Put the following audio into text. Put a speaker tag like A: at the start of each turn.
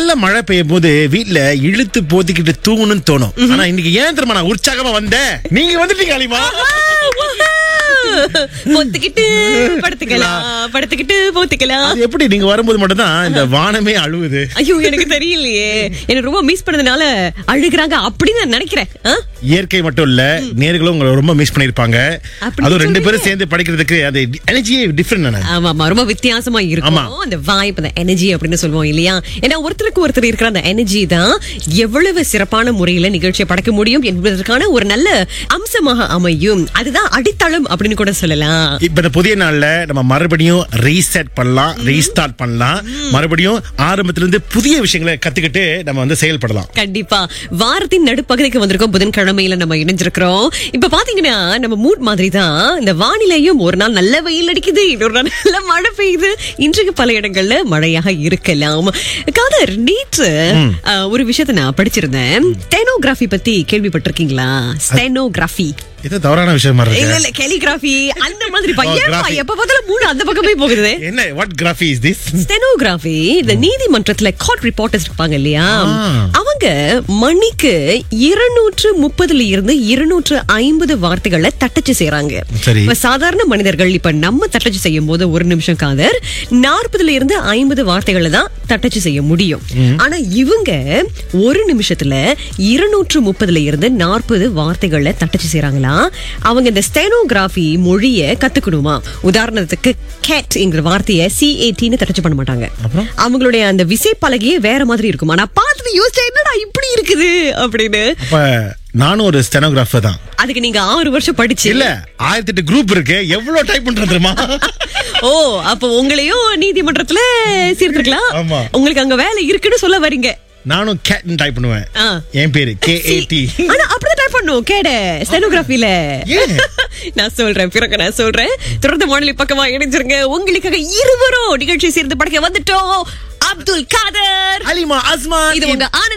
A: நல்ல மழை பெய்யும் போது வீட்ல இழுத்து போத்திக்கிட்டு தூங்கணும்னு தோணும் ஆனா இன்னைக்கு ஏன் தெரியுமா நான் உற்சாகமா வந்தேன் நீங்க வந்துட்டீங்க அலிமா
B: பொத்துக்கிட்டு படுத்துக்கலாம் படுத்துக்கிட்டு போத்துக்கலாம்
A: அது எப்படி நீங்க வரும்போது மட்டும்தான் இந்த வானமே அழுவுது
B: ஐயோ எனக்கு தெரியலையே எனக்கு ரொம்ப மிஸ் பண்ணதுனால அழுகுறாங்க அப்படின்னு நான் நினைக்கிறேன் ஆ?
A: இயற்கை மட்டும் இல்ல நேர்களும் உங்களை ரொம்ப மிஸ் பண்ணிருப்பாங்க
B: அப்படி
A: அதுவும் ரெண்டு
B: சொல்றீங்க.
A: பேரும் சேர்ந்து படிக்கிறதுக்கு அது எனர்ஜியே டிஃப்ரெண்ட்
B: ஆமா ஆமா ரொம்ப வித்தியாசமா இருக்கும் அந்த வாய்ப்பு அந்த எனர்ஜி அப்படின்னு சொல்லுவோம் இல்லையா ஏன்னா ஒருத்தருக்கு ஒருத்தர் இருக்கிற அந்த எனர்ஜி தான் எவ்வளவு சிறப்பான முறையில நிகழ்ச்சியை படைக்க முடியும் என்பதற்கான ஒரு நல்ல அம்சமாக அமையும் அதுதான் அடித்தளம் அப்படின்னு கூட சொல்லலாம்
A: இப்ப இந்த புதிய நாள்ல நம்ம மறுபடியும் ரீசெட் பண்ணலாம் ரீஸ்டார்ட் பண்ணலாம் மறுபடியும் ஆரம்பத்துல இருந்து புதிய விஷயங்களை கத்துக்கிட்டு நம்ம வந்து செயல்படலாம்
B: கண்டிப்பா வாரத்தின் நடுப்பகுதிக்கு வந்திருக்கோம் புதன்கிழமையில நம்ம இணைஞ்சிருக்கிறோம் இப்ப பாத்தீங்கன்னா நம்ம மூட் மாதிரி தான் இந்த வானிலையும் ஒரு நாள் நல்ல வெயில் அடிக்குது இன்னொரு நாள் நல்ல மழை பெய்யுது இன்றைக்கு பல இடங்கள்ல மழையாக இருக்கலாம் காதர் நேற்று அஹ், ஒரு விஷயத்தை நான் படிச்சிருந்தேன் ஸ்டெனோகிராஃபி பத்தி கேள்விப்பட்டிருக்கீங்களா ஸ்டெனோகிராஃபி
A: இது தவறான விஷயமா
B: இல்ல
A: இருக்கு
B: இல்ல கெலிகிராஃபி அந்த மாதிரி பையன்
A: graphy.
B: எப்ப பார்த்தாலும் மூணு அந்த பக்கமே போகுது
A: என்ன what graphy is this
B: stenography இந்த நீதிமன்றத்துல கோர்ட் ரிப்போர்ட்டர்ஸ் இருப்பாங்க இல்லையா
A: ஆ.
B: அவங்க மணிக்கு இருநூற்று முப்பதுல இருந்து இருநூற்று ஐம்பது வார்த்தைகளை தட்டச்சு செய்யறாங்க
A: சரி.
B: இப்ப சாதாரண மனிதர்கள் இப்ப நம்ம தட்டச்சு செய்யும் போது ஒரு நிமிஷம் காதர் நாற்பதுல இருந்து ஐம்பது வார்த்தைகளை தான் தட்டச்சு செய்ய முடியும் ஆனா இவங்க ஒரு நிமிஷத்துல இருநூற்று முப்பதுல இருந்து நாற்பது வார்த்தைகளை தட்டச்சு செய்யறாங்களா அவங்க இந்த ஸ்டெனோகிராஃபி மொழிய கத்துக்கணுமா உதாரணத்துக்கு கேட்ங்கிற வார்த்தையை சிஏடின்னு தட்டச்சு பண்ண மாட்டாங்க அவங்களுடைய அந்த விசை பலகையே வேற மாதிரி இருக்கும் ஆனா பார்த்துட்டு யோசிச்சா என்னடா இப்படி இருக்குது அப்படின்னு
A: அப்ப நானும் ஒரு ஸ்டெனோகிராஃபர் தான்
B: அதுக்கு நீங்க ஆறு வருஷம் படிச்சு
A: இல்ல ஆயிரத்தி எட்டு குரூப் இருக்கு எவ்வளவு டைப் பண்றது தெரியுமா
B: ஓ அப்ப உங்களையும் நீதிமன்றத்துல சேர்த்திருக்கலாம்
A: ஆமா.
B: உங்களுக்கு அங்க வேலை இருக்குன்னு சொல்ல வரீங்க
A: நானும் கேட் டைப் பண்ணுவேன்
B: ஆ.
A: என் பேரு கே ஏ டி
B: ஆனா அப்படிதான் டைப் பண்ணும் கேட ஸ்டெனோகிராஃபில
A: ஏன்?
B: நான் சொல்றேன் பிறகு நான் சொல்றேன் தொடர்ந்து வானொலி பக்கமா இணைஞ்சிருங்க உங்களுக்காக இருவரும் நிகழ்ச்சி சேர்ந்து படைக்க வந்துட்டோம் அப்துல் காதர்
A: அலிமா அஸ்மான்
B: இது உங்க ஆனந்த்